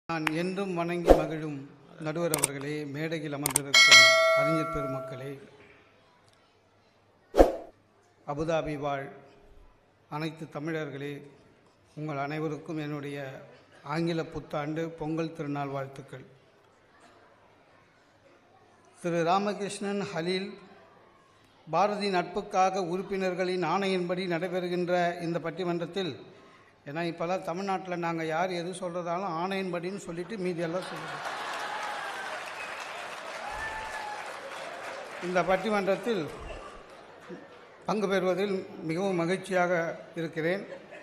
நான் என்றும் வணங்கி மகிழும் நடுவர் அவர்களே மேடையில் அமர்ந்திருக்கும் அறிஞர் பெருமக்களே அபுதாபி வாழ் அனைத்து தமிழர்களே உங்கள் அனைவருக்கும் என்னுடைய ஆங்கில புத்தாண்டு பொங்கல் திருநாள் வாழ்த்துக்கள் திரு ராமகிருஷ்ணன் ஹலீல் பாரதி நட்புக்காக உறுப்பினர்களின் ஆணையின்படி நடைபெறுகின்ற இந்த பட்டிமன்றத்தில் ஏன்னா இப்போல்லாம் தமிழ்நாட்டில் நாங்கள் யார் எது சொல்கிறதாலும் ஆணையின்படின்னு சொல்லிட்டு மீதியெல்லாம் சொல்லுவோம் இந்த பட்டிமன்றத்தில் பங்கு பெறுவதில் மிகவும் மகிழ்ச்சியாக இருக்கிறேன்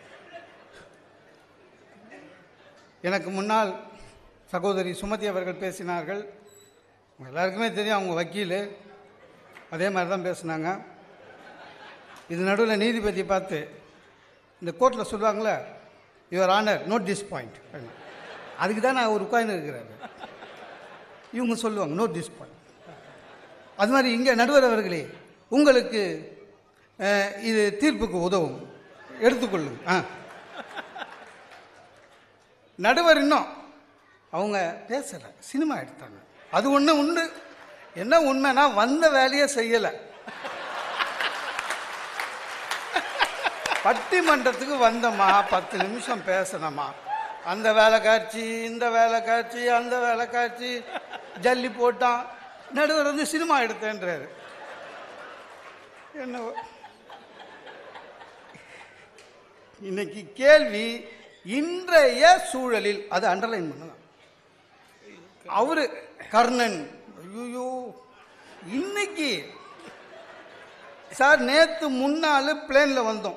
எனக்கு முன்னால் சகோதரி சுமதி அவர்கள் பேசினார்கள் உங்க எல்லாருக்குமே தெரியும் அவங்க வக்கீல் அதே மாதிரி தான் பேசுனாங்க இது நடுவில் நீதிபதி பார்த்து இந்த கோர்ட்டில் சொல்லுவாங்களே your honour note this point அதுக்கு தான் நான் ஒரு உட்கார்ந்து இருக்கிறாரு இவங்க சொல்லுவாங்க நோட் திஸ் பாயிண்ட் அது மாதிரி இங்கே நடுவர் அவர்களே உங்களுக்கு அஹ், இது தீர்ப்புக்கு உதவும் எடுத்துக்கொள்ளுங்க ஆ நடுவர் இன்னும் அவங்க பேசலை சினிமா எடுத்தாங்க அது ஒன்று உண்டு என்ன உண்மைனா வந்த வேலையை செய்யலை பட்டிமன்றத்துக்கு வந்தோமா பத்து நிமிஷம் பேசணுமா அந்த வேலை காட்சி இந்த வேலை காட்சி அந்த வேலை காட்சி ஜல்லி போட்டான் நடுவர் வந்து சினிமா எடுத்தேன்றாரு என்ன இன்னைக்கு கேள்வி இன்றைய சூழலில் அது அண்டர்லைன் பண்ணலாம் அவரு கர்ணன் ஐயோ இன்னைக்கு சார் நேத்து முன்னாள் பிளேன்ல வந்தோம்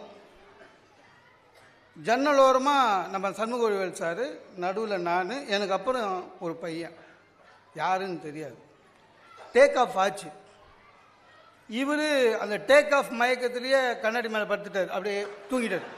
ஜன்னல் ஓரமாக நம்ம சண்முகவேல் சார் நடுவில் நான் எனக்கு அப்புறம் ஒரு பையன் யாருன்னு தெரியாது டேக் ஆஃப் ஆச்சு இவர் அந்த டேக் ஆஃப் மயக்கத்திலேயே கண்ணாடி மேலே படுத்துட்டார் அப்படியே தூங்கிட்டார்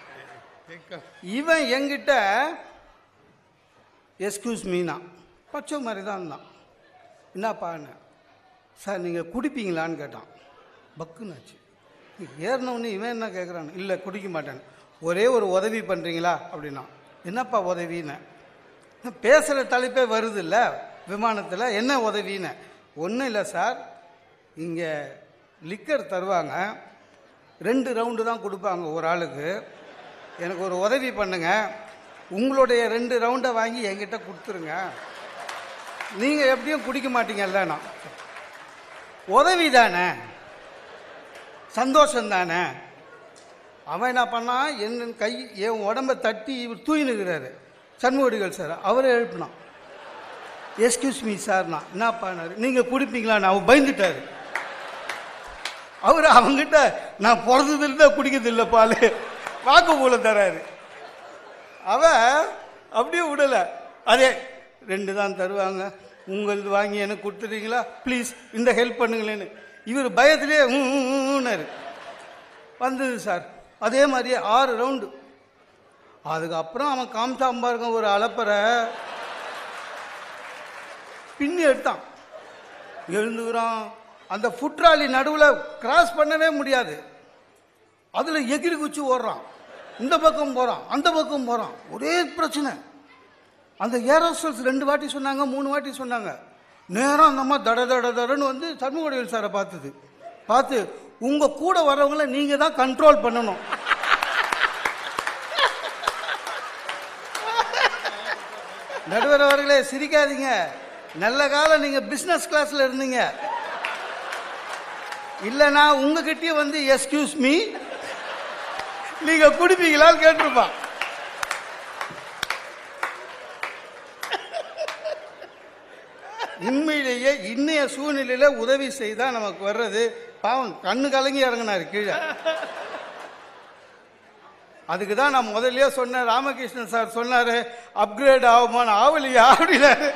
இவன் என்கிட்ட எஸ்கியூஸ் மீனா பச்சை மாதிரி தான் இருந்தான் என்னப்பான்னு சார் நீங்கள் குடிப்பீங்களான்னு கேட்டான் பக்குன்னாச்சு ஏறினவுடனே இவன் என்ன கேட்குறான் இல்லை குடிக்க மாட்டேன் ஒரே ஒரு உதவி பண்ணுறீங்களா அப்படின்னா என்னப்பா உதவின்னு பேசுகிற தலைப்பே வருது இல்லை விமானத்தில் என்ன உதவின்னு ஒன்றும் இல்லை சார் இங்கே லிக்கர் தருவாங்க ரெண்டு ரவுண்டு தான் கொடுப்பாங்க ஒரு ஆளுக்கு எனக்கு ஒரு உதவி பண்ணுங்க உங்களுடைய ரெண்டு ரவுண்டை வாங்கி என்கிட்ட கொடுத்துருங்க நீங்கள் எப்படியும் குடிக்க மாட்டீங்கல்ல நான் உதவி தானே சந்தோஷம் தானே அவன் என்ன பண்ணான் என் கை என் உடம்ப தட்டி இவர் தூயினுக்கிறாரு சண்முகடிகள் சார் அவரே எழுப்பினான் எஸ்கியூஸ் மீ சார்னா என்னப்பானாரு நீங்கள் குடிப்பீங்களான்னு அவன் பயந்துட்டாரு அவர் அவங்கிட்ட நான் பிறந்ததுல குடிக்கிறது இல்லை பால் வாக்கு போல தராரு அவ அப்படியே விடலை அதே ரெண்டு தான் தருவாங்க உங்களது வாங்கி எனக்கு கொடுத்துட்டீங்களா ப்ளீஸ் இந்த ஹெல்ப் பண்ணுங்களேன்னு இவர் பயத்திலே ஊனாரு வந்தது சார் அதே மாதிரியே ஆறு ரவுண்டு அதுக்கப்புறம் அவன் காமிச்சான் பாருங்க ஒரு அலப்பறை பின்னி எடுத்தான் எழுந்துக்கிறான் அந்த ஃபுட்ராலி நடுவில் கிராஸ் பண்ணவே முடியாது அதில் எகிரி குச்சி ஓடுறான் இந்த பக்கம் போகிறான் அந்த பக்கம் போகிறான் ஒரே பிரச்சனை அந்த ஏரோஸ்டல்ஸ் ரெண்டு வாட்டி சொன்னாங்க மூணு வாட்டி சொன்னாங்க நேரம் அந்த அம்மா தட தட தடன்னு வந்து சண்முகடிகள் சாரை பார்த்தது பார்த்து உங்கள் கூட வர்றவங்கள நீங்கள் தான் கண்ட்ரோல் பண்ணணும் நடுவர் அவர்களே சிரிக்காதீங்க நல்ல காலம் நீங்கள் பிஸ்னஸ் கிளாஸில் இருந்தீங்க இல்லைனா உங்ககிட்டயும் வந்து எஸ்கியூஸ் மீ நீங்க குடிப்பீங்களான்னு கேட்டிருப்பான் உண்மையிலேயே இன்னைய சூழ்நிலையில உதவி செய்தா நமக்கு வர்றது பாவம் கண்ணு கலங்கி இறங்கினாரு கீழே அதுக்கு தான் நான் முதல்லயே சொன்னேன் ராமகிருஷ்ணன் சார் சொன்னாரு அப்கிரேட் ஆகுமான்னு ஆவலியா அப்படின்னாரு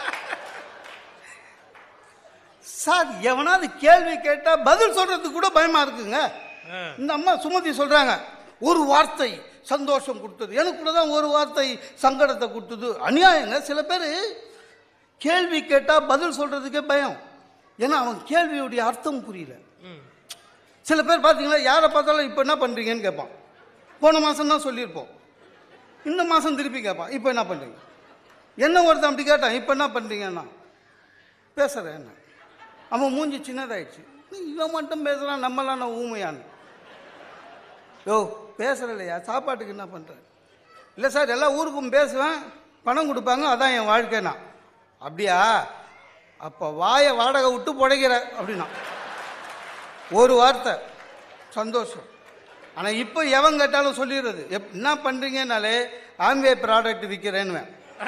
சார் எவனாவது கேள்வி கேட்டா பதில் சொல்றதுக்கு கூட பயமா இருக்குங்க இந்த அம்மா சுமதி சொல்றாங்க ஒரு வார்த்தை சந்தோஷம் கொடுத்தது எனக்கு கூட தான் ஒரு வார்த்தை சங்கடத்தை கொடுத்தது அநியாயங்க சில பேர் கேள்வி கேட்டா பதில் சொல்றதுக்கே பயம் ஏன்னா அவன் கேள்வியுடைய அர்த்தம் புரியல சில பேர் பார்த்தீங்களா யாரை பார்த்தாலும் இப்போ என்ன பண்றீங்கன்னு கேட்பான் போன மாசம் தான் சொல்லியிருப்போம் இந்த மாதம் திருப்பி கேட்பான் இப்போ என்ன பண்ணுறீங்க என்ன ஒருத்தன் அப்படி கேட்டான் இப்போ என்ன பண்ணுறீங்கன்னா பேசுகிறேன் என்ன அவன் மூஞ்சி சின்னதாயிடுச்சு இவன் மட்டும் பேசுகிறான் நம்மளாம் நான் ஊமையான்னு யோ பேசுகிற இல்லையா சாப்பாட்டுக்கு என்ன பண்ணுறேன் இல்லை சார் எல்லா ஊருக்கும் பேசுவேன் பணம் கொடுப்பாங்க அதான் என் வாழ்க்கைனா அப்படியா அப்போ வாயை வாடகை விட்டு புடைக்கிற அப்படின்னா ஒரு வார்த்தை சந்தோஷம் ஆனால் இப்போ எவன் கேட்டாலும் சொல்லிடுறது எப் என்ன பண்ணுறீங்கனாலே ஆம்வே ப்ராடக்ட் விற்கிறேன்னு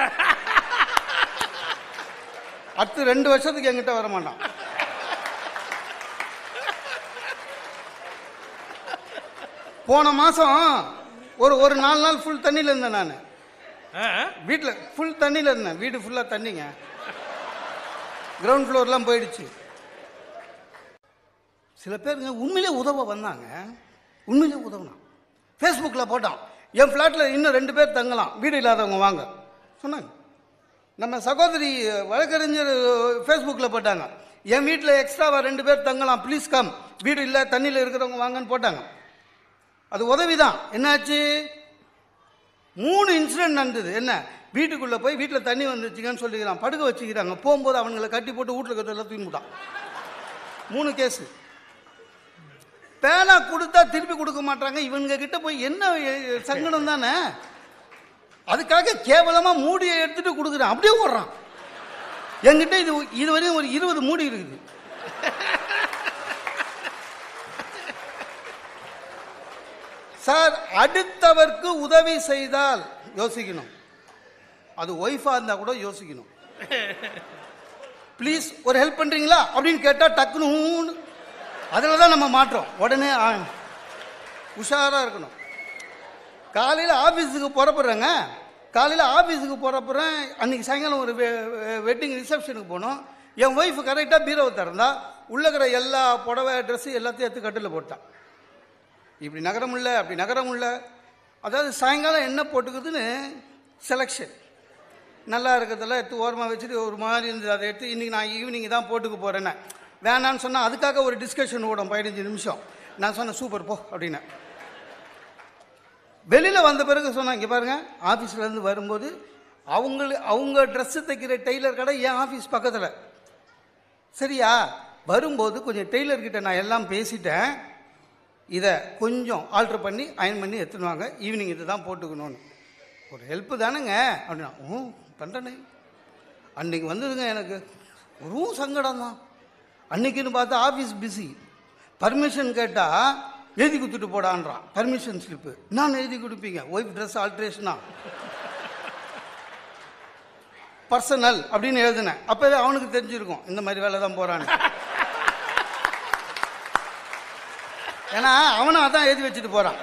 அடுத்து ரெண்டு வருஷத்துக்கு என்கிட்ட வர மாட்டான் போன மாதம் ஒரு ஒரு நாலு நாள் ஃபுல் தண்ணியில் இருந்தேன் நான் ஆ? வீட்டில் ஃபுல் தண்ணியில் இருந்தேன் வீடு ஃபுல்லாக தண்ணிங்க கிரவுண்ட் ஃப்ளோர்லாம் போயிடுச்சு சில பேருங்க உண்மையிலே உதவ வந்தாங்க உண்மையிலே உதவுனான் ஃபேஸ்புக்கில் போட்டான் என் ஃப்ளாட்டில் இன்னும் ரெண்டு பேர் தங்கலாம் வீடு இல்லாதவங்க வாங்க சொன்னாங்க நம்ம சகோதரி வழக்கறிஞர் ஃபேஸ்புக்கில் போட்டாங்க என் வீட்டில் எக்ஸ்ட்ராவாக ரெண்டு பேர் தங்கலாம் ப்ளீஸ் கம் வீடு இல்லை தண்ணியில் இருக்கிறவங்க வாங்கன்னு போட்டாங்க அது உதவி தான் என்னாச்சு மூணு இன்சிடென்ட் நடந்தது என்ன வீட்டுக்குள்ளே போய் வீட்டில் தண்ணி வந்துச்சுங்கன்னு சொல்லிக்கிறான் படுக்க வச்சுக்கிறாங்க போகும்போது அவனுங்களை கட்டி போட்டு வீட்டில் கட்டெல்லாம் தூக்கி விட்டான் மூணு கேஸு பேனா கொடுத்தா திருப்பி கொடுக்க மாட்டாங்க இவங்க கிட்ட போய் என்ன எ- சங்கடம் தானே அதுக்காக கேவலமா மூடியை எடுத்துட்டு கொடுக்குறான் அப்படியே ஓடுறான் என்கிட்ட இது இதுவரையும் ஒரு இருபது மூடி இருக்குது சார் அடுத்தவர்க்கு உதவி செய்தால் யோசிக்கணும் அது ஒய்ஃபா இருந்தா கூட யோசிக்கணும் ப்ளீஸ் ஒரு ஹெல்ப் பண்றீங்களா அப்படின்னு கேட்டா டக்குன்னு ஊன்னு அதில் தான் நம்ம மாற்றோம் உடனே ஆ, உஷாரா இருக்கணும் காலையில் ஆஃபீஸுக்கு புறப்படுறேங்க காலையில் ஆஃபீஸுக்கு புறப்படுறேன் அன்றைக்கி சாயங்காலம் ஒரு வெட்டிங் ரிசப்ஷனுக்கு போனோம் என் ஒய்ஃப் கரெக்டாக பீரோவை திறந்தா உள்ள இருக்கிற எல்லா புடவை ட்ரெஸ்ஸு எல்லாத்தையும் எடுத்து கட்டில் போட்டான் இப்படி நகரம் இல்லை அப்படி நகரம் இல்லை அதாவது சாயங்காலம் என்ன போட்டுக்குதுன்னு செலெக்ஷன் நல்லா இருக்கிறதெல்லாம் எடுத்து ஓரமாக வச்சுட்டு ஒரு மாதிரி இருந்தது அதை எடுத்து இன்றைக்கி நான் ஈவினிங் தான் போட்டுக்க போகிறேன்னு வேணான்னு சொன்னால் அதுக்காக ஒரு டிஸ்கஷன் ஓடும் பதினஞ்சு நிமிஷம் நான் சொன்னேன் சூப்பர் போ அப்படின்னேன் வெளியில் வந்த பிறகு சொன்னாங்க இங்கே பாருங்க ஆஃபீஸ்லேருந்து வரும்போது அவங்களு அவங்க ட்ரெஸ்ஸு தைக்கிற டெய்லர் கடை என் ஆஃபீஸ் பக்கத்தில் சரியா வரும்போது கொஞ்சம் டெய்லர்கிட்ட நான் எல்லாம் பேசிட்டேன் இதை கொஞ்சம் ஆல்ட்ரு பண்ணி அயன் பண்ணி எடுத்துன்னு வாங்க ஈவினிங் இது தான் போட்டுக்கணும்னு ஒரு ஹெல்ப்பு தானேங்க அப்படின்னா ம் பண்ணுறேனே அன்னைக்கு வந்ததுங்க எனக்கு ஒரு சங்கடம் தான் அன்னைக்குன்னு பார்த்தா ஆஃபீஸ் பிஸி பர்மிஷன் கேட்டால் எழுதி கொடுத்துட்டு போடான்றான் பர்மிஷன் ஸ்லிப்பு நான் எழுதி கொடுப்பீங்க ஒய்ஃப் ட்ரெஸ் ஆல்ட்ரேஷனா பர்சனல் அப்படின்னு எழுதினேன் அப்போவே அவனுக்கு தெரிஞ்சிருக்கும் இந்த மாதிரி வேலை தான் போகிறான்னு ஏன்னா அவனும் அதான் எழுதி வச்சுட்டு போகிறான்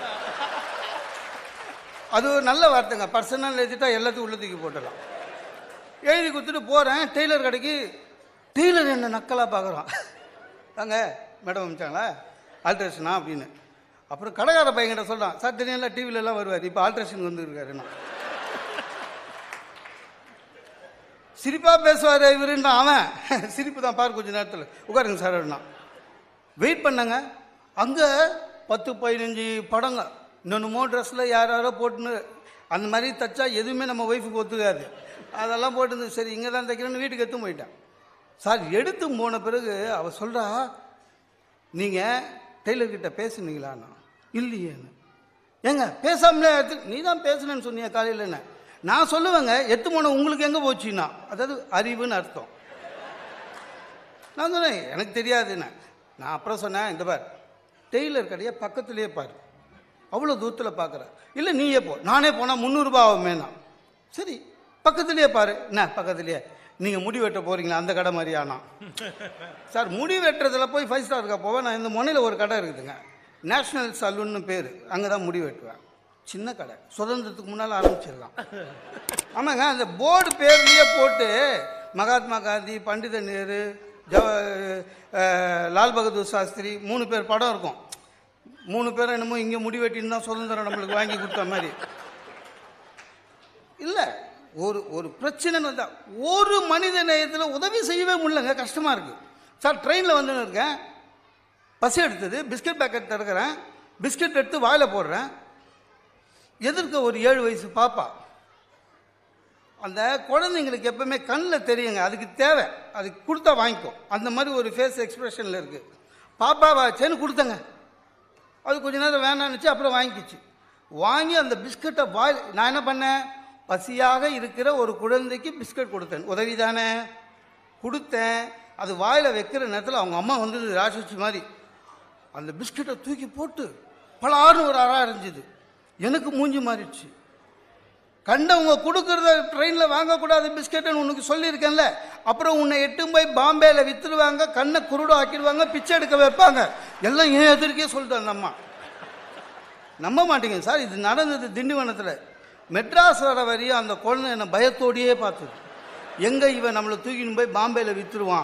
அது ஒரு நல்ல வார்த்தைங்க பர்சனல் எழுதிட்டா எல்லாத்தையும் உள்ள தூக்கி போட்டுடலாம் எழுதி கொடுத்துட்டு போகிறேன் டெய்லர் கடைக்கு டெய்லர் என்ன நக்கலாக பார்க்குறான் தாங்க மேடம் அமிச்சாங்களா ஆல்ட்ரேஷனா அப்படின்னு அப்புறம் கடைக்கார பையன்கிட்ட சொல்கிறான் சார் தெரியல டிவிலெலாம் வருவார் இப்போ ஆல்ட்ரேஷன் வந்துருக்காரு என்ன சிரிப்பாக பேசுவார் இவருன்னா அவன் சிரிப்பு தான் பாரு கொஞ்ச நேரத்தில் உட்காருங்க சார் அப்படின்னா வெயிட் பண்ணங்க அங்கே பத்து பதினஞ்சு படங்க இன்னொன்னுமோ ட்ரெஸ்ஸில் யார் யாரோ போட்டுன்னு அந்த மாதிரி தைச்சா எதுவுமே நம்ம ஒய்ஃபுக்கு ஒத்துக்காது அதெல்லாம் போட்டு சரி இங்கே தான் தைக்கிறேன்னு வீட்டுக்கு எடுத்து போயிட்டேன் சார் எடுத்து போன பிறகு அவள் சொல்கிறா நீங்கள் டெய்லர்கிட்ட பேசுனீங்களாண்ணா இல்லையேன்னு ஏங்க பேசாமலே எடுத்து நீ தான் பேசுனேன்னு சொன்னியா காலையில் என்ன நான் சொல்லுவேங்க எத்து போன உங்களுக்கு எங்கே போச்சுன்னா அதாவது அறிவுன்னு அர்த்தம் நான் சொன்னேன் எனக்கு தெரியாதுன்னு நான் அப்புறம் சொன்னேன் இந்த பார் டெய்லர் கடையை பக்கத்துலேயே பாரு அவ்வளோ தூரத்தில் பார்க்குறேன் இல்லை நீயே போ நானே போனால் முந்நூறுரூபா ஆகுமேனா சரி பக்கத்துலேயே பாரு என்ன பக்கத்துலேயே நீங்கள் முடி வெட்ட போகிறீங்களா அந்த கடை மாதிரியானா சார் முடி வெட்டுறதுல போய் ஃபைவ் ஸ்டார் இருக்கா போவேன் நான் இந்த முனையில் ஒரு கடை இருக்குதுங்க நேஷ்னல் சலூன்னு பேர் அங்கே தான் முடி வெட்டுவேன் சின்ன கடை சுதந்திரத்துக்கு முன்னால் ஆரம்பிச்சிடலாம் ஆமாங்க அந்த போர்டு பேர்லேயே போட்டு மகாத்மா காந்தி பண்டித நேரு ஜவ அஹ், லால் பகதூர் சாஸ்திரி மூணு பேர் படம் இருக்கும் மூணு பேரும் என்னமோ இங்கே முடி வெட்டின்னு தான் சுதந்திரம் நம்மளுக்கு வாங்கி கொடுத்த மாதிரி இல்லை ஒரு ஒரு பிரச்சனைன்னு வந்தா ஒரு மனித நேயத்தில் உதவி செய்யவே முடியலங்க கஷ்டமாக இருக்குது சார் ட்ரெயினில் வந்துன்னு இருக்கேன் பசி எடுத்தது பிஸ்கட் பேக்கெட் திறக்கிறேன் பிஸ்கட் எடுத்து வாயில் போடுறேன் எதிர்க்க ஒரு ஏழு வயசு பாப்பா அந்த குழந்தைங்களுக்கு எப்பவுமே கண்ணில் தெரியுங்க அதுக்கு தேவை அதுக்கு கொடுத்தா வாங்கிக்கும் அந்த மாதிரி ஒரு ஃபேஸ் எக்ஸ்பிரஷனில் இருக்குது பாப்பாவாச்சேன்னு கொடுத்தங்க அது கொஞ்ச நேரம் வேணான்னுச்சு அப்புறம் வாங்கிக்கிச்சு வாங்கி அந்த பிஸ்கட்டை வாய் நான் என்ன பண்ணேன் பசியாக இருக்கிற ஒரு குழந்தைக்கு பிஸ்கட் கொடுத்தேன் உதவி தானே கொடுத்தேன் அது வாயில் வைக்கிற நேரத்தில் அவங்க அம்மா வந்தது ராட்சசி மாதிரி அந்த பிஸ்கட்டை தூக்கி போட்டு பலாருன்னு ஒரு அறா இருந்துச்சு எனக்கு மூஞ்சி மாறிடுச்சு கண்டவங்க கொடுக்கறத ட்ரெயினில் வாங்கக்கூடாது பிஸ்கெட்டுன்னு உனக்கு சொல்லியிருக்கேன்ல அப்புறம் உன்னை எட்டும் போய் பாம்பேயில் வித்துருவாங்க கண்ணை குருடு ஆக்கிடுவாங்க பிச்சை எடுக்க வைப்பாங்க எல்லாம் ஏன் எதிர்க்கே சொல்லிட்டு அந்த அம்மா நம்ப மாட்டீங்க சார் இது நடந்தது திண்டிவனத்தில் மெட்ராஸ் வர வரையும் அந்த குழந்தை என்னை பயத்தோடையே பார்த்தது எங்கே இவன் நம்மளை தூக்கின்னு போய் பாம்பேயில் வித்துருவான்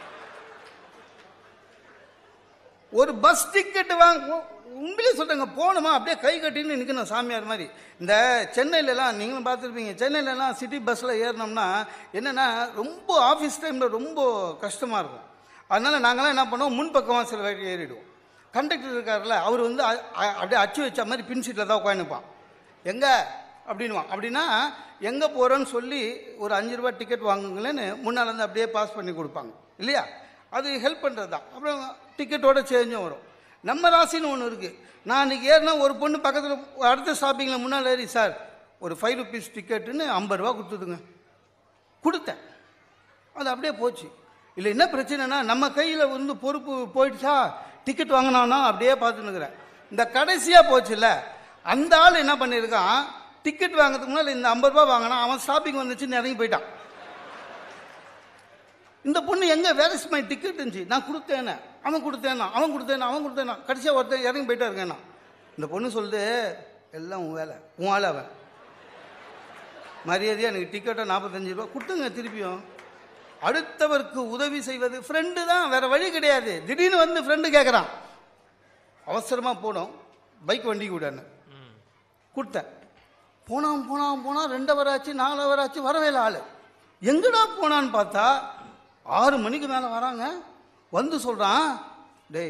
ஒரு பஸ் டிக்கெட் வாங்க உண்மையிலே சொல்கிறேங்க போனோமா அப்படியே கை கட்டின்னு நிற்கணும் சாமியார் மாதிரி இந்த சென்னையிலலாம் நீங்களும் பார்த்துருப்பீங்க சென்னையிலலாம் சிட்டி பஸ்ஸில் ஏறினோம்னா என்னென்னா ரொம்ப ஆஃபீஸ் டைமில் ரொம்ப கஷ்டமாக இருக்கும் அதனால் நாங்களாம் என்ன பண்ணுவோம் முன்பக்கமாக சில வழி ஏறிடுவோம் கண்டக்டர் இருக்கார்ல அவர் வந்து அ- அ- அப்படியே அச்சு வச்ச மாதிரி பின் சீட்டில் தான் உட்காந்துப்பான் எங்கே அப்படின்வான் அப்படின்னா எங்கே போகிறோன்னு சொல்லி ஒரு அஞ்சு ரூபாய் டிக்கெட் வாங்குங்களேன்னு முன்னால் இருந்து அப்படியே பாஸ் பண்ணி கொடுப்பாங்க இல்லையா அது ஹெல்ப் பண்ணுறது தான் அப்புறம் டிக்கெட்டோட சேஞ்சும் வரும் நம்ம ராசின்னு ஒன்று இருக்குது நான் அன்றைக்கி ஏறினா ஒரு பொண்ணு பக்கத்தில் அடுத்த ஸ்டாப்பிங்கில் முன்னால் ஏறி சார் ஒரு ஃபைவ் ருபீஸ் டிக்கெட்டுன்னு ஐம்பது ரூபா கொடுத்துதுங்க கொடுத்தேன் அது அப்படியே போச்சு இல்லை என்ன பிரச்சனைனா நம்ம கையில் வந்து பொறுப்பு போயிடுச்சா டிக்கெட் வாங்கினானா அப்படியே பார்த்துன்னுக்குறேன் இந்த கடைசியாக போச்சுல்ல அந்த ஆள் என்ன பண்ணியிருக்கான் டிக்கெட் வாங்குறதுக்கு முன்னால் இந்த ஐம்பது ரூபா வாங்கினான் அவன் ஸ்டாப்பிங் வந்துச்சுன்னு இறங்கி போயிட்டான் இந்த பொண்ணு எங்கே வேர் இஸ் மை டிக்கெட் இருந்துச்சு நான் கொடுத்தேனே அவன் கொடுத்தேனா அவன் கொடுத்தேனா அவன் கொடுத்தேனா கடைசியாக ஒருத்தன் இறங்கி போயிட்டா இருக்கேன் இந்த பொண்ணு சொல்லுது எல்லாம் உன் வேலை உன் ஆள் அவன் மரியாதையாக எனக்கு டிக்கெட்டை நாற்பத்தஞ்சு ரூபா கொடுத்துங்க திருப்பியும் அடுத்தவருக்கு உதவி செய்வது ஃப்ரெண்டு தான் வேற வழி கிடையாது திடீர்னு வந்து ஃப்ரெண்டு கேட்குறான் அவசரமாக போனோம் பைக் வண்டி கூடன்னு கொடுத்தேன் போனான் போனான் போனான் ரெண்டு அவர் ஆச்சு நாலு அவர் ஆச்சு வரவே இல்லை ஆள் எங்கடா போனான்னு பார்த்தா ஆறு மணிக்கு மேலே வராங்க வந்து சொல்கிறான் டேய்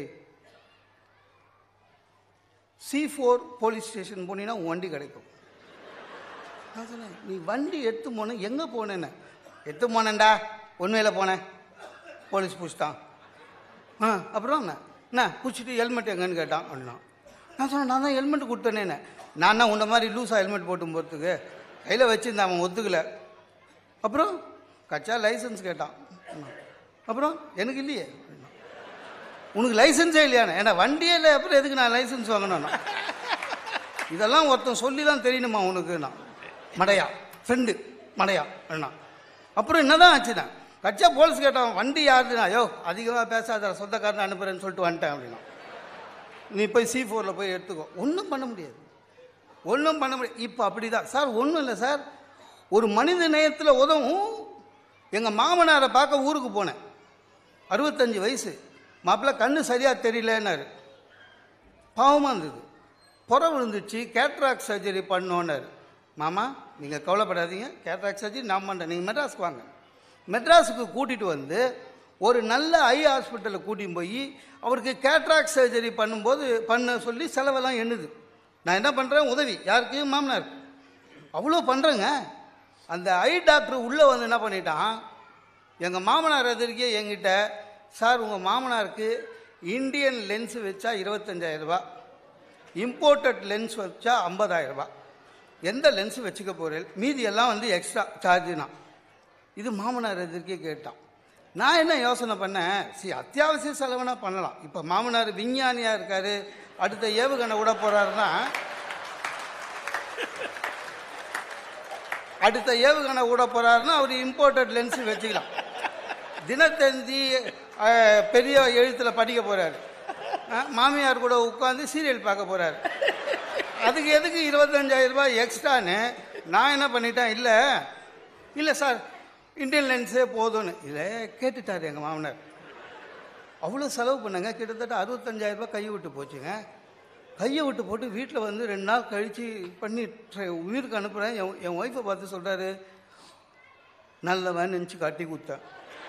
சி ஃபோர் போலீஸ் ஸ்டேஷன் போனீங்கன்னா உன் வண்டி கிடைக்கும் நான் சொன்னேன் நீ வண்டி எடுத்து போன எங்கே போனேன்னு எடுத்து போனேன்டா உண்மையில் போனேன் போலீஸ் பிடிச்சிட்டான் ஆ அப்புறம் என்ன என்ன பிடிச்சிட்டு ஹெல்மெட் எங்கன்னு கேட்டான் அப்படின்னா நான் சொன்னேன் நான் தான் ஹெல்மெட் கொடுத்தேனே நான் தான் உன்ன மாதிரி லூஸாக ஹெல்மெட் போட்டு போகிறதுக்கு கையில் வச்சுருந்தேன் அவன் ஒத்துக்கல அப்புறம் கச்சா லைசன்ஸ் கேட்டான் அப்படின்னா. அப்புறம் எனக்கு இல்லையே அப்படின்னா. உனக்கு லைசன்ஸே இல்லையாண்ணே ஏன்னா வண்டியே இல்லை அப்புறம் எதுக்கு நான் லைசன்ஸ் வாங்கணும் இதெல்லாம் ஒருத்தன் சொல்லி தான் தெரியணுமா உனக்கு நான் மடையா ஃப்ரெண்டு மடையா அண்ணா அப்புறம் என்னதான் ஆச்சுண்ணா கச்சா போலீஸ் கேட்டான் வண்டி யாருதுண்ணா யோ அதிகமாக பேசாத சொந்தக்காரனை அனுப்புறேன்னு சொல்லிட்டு வந்துட்டேன் அப்படின்னா நீ போய் சி ஃபோரில் போய் எடுத்துக்கோ ஒன்றும் பண்ண முடியாது ஒன்றும் பண்ண முடியாது இப்போ அப்படி தான் சார் ஒன்றும் இல்லை சார் ஒரு மனித நேயத்தில் உதவும் எங்கள் மாமனாரை பார்க்க ஊருக்கு போனேன் அறுபத்தஞ்சு வயசு மாப்பிள்ளை கண்ணு சரியாக தெரியலன்னாரு பாவமாக இருந்தது புற விழுந்துச்சு கேட்ராக் சர்ஜரி பண்ணோன்னாரு மாமா நீங்கள் கவலைப்படாதீங்க கேட்ராக் சர்ஜரி நான் பண்ணுறேன் நீங்கள் மெட்ராஸ்க்கு வாங்க மெட்ராஸுக்கு கூட்டிகிட்டு வந்து ஒரு நல்ல ஐ ஹாஸ்பிட்டலில் கூட்டின்னு போய் அவருக்கு கேட்ராக் சர்ஜரி பண்ணும்போது பண்ண சொல்லி செலவெல்லாம் எண்ணுது நான் என்ன பண்ணுறேன் உதவி யாருக்கு மாமனார் அவ்வளோ பண்ணுறேங்க அந்த ஐ டாக்டர் உள்ளே வந்து என்ன பண்ணிட்டான் எங்கள் மாமனார் எதிர்க்கே என்கிட்ட சார் உங்கள் மாமனாருக்கு இந்தியன் லென்ஸ் வச்சா 25000 ரூபாய் இம்போர்ட்டட் லென்ஸ் வச்சா 50000 ரூபாய் எந்த லென்ஸ் வச்சுக்க போகிறேன் மீதி எல்லாம் வந்து எக்ஸ்ட்ரா சார்ஜுனா இது மாமனார் எதிர்க்கே கேட்டான் நான் என்ன யோசனை பண்ணேன் சரி அத்தியாவசிய செலவுனா பண்ணலாம் இப்போ மாமனார் விஞ்ஞானியாக இருக்கார் அடுத்த ஏவுகணை விட போகிறாருன்னா அடுத்த ஏவுகணை விட போகிறாருன்னா அவர் இம்போர்ட்டட் லென்ஸ் வச்சுக்கலாம் தினத்தந்தி அஹ், பெரிய எழுத்தில் படிக்க போகிறாரு மாமியார் கூட உட்காந்து சீரியல் பார்க்க போகிறாரு அதுக்கு எதுக்கு இருபத்தஞ்சாயிரம் ரூபாய் எக்ஸ்ட்ரான்னு நான் என்ன பண்ணிட்டேன் இல்லை இல்லை சார் இந்தியன் லென்ஸே போதும்னு இதை கேட்டுட்டார் எங்கள் மாமனார் அவ்வளோ செலவு பண்ணங்க கிட்டத்தட்ட அறுபத்தஞ்சாயிரம் ரூபாய் கையை விட்டு போச்சுங்க கையை விட்டு போட்டு வீட்டில் வந்து ரெண்டு நாள் கழித்து பண்ணி ட்ரை- உயிருக்கு அனுப்புகிறேன் என் என் ஒய்ஃபை பார்த்து சொல்கிறாரு நல்லவன் நினச்சி காட்டி கொடுத்தேன்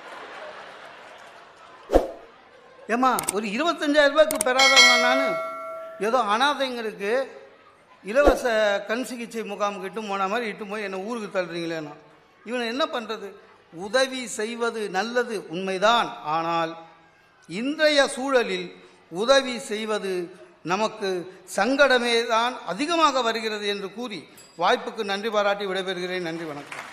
ஏம்மா ஒரு இருபத்தஞ்சாயிரம் ரூபாய்க்கு பெறாதவன் நான் ஏதோ அனாதைங்களுக்கு இலவச கண் சிகிச்சை முகாமுக்கு இட்டு போன மாதிரி இட்டு போய் என்னை ஊருக்கு தள்ளுறீங்களேண்ணா இவனை என்ன பண்ணுறது உதவி செய்வது நல்லது உண்மைதான் ஆனால் இன்றைய சூழலில் உதவி செய்வது நமக்கு சங்கடமே தான் அதிகமாக வருகிறது என்று கூறி வாய்ப்புக்கு நன்றி பாராட்டி விடைபெறுகிறேன் நன்றி வணக்கம்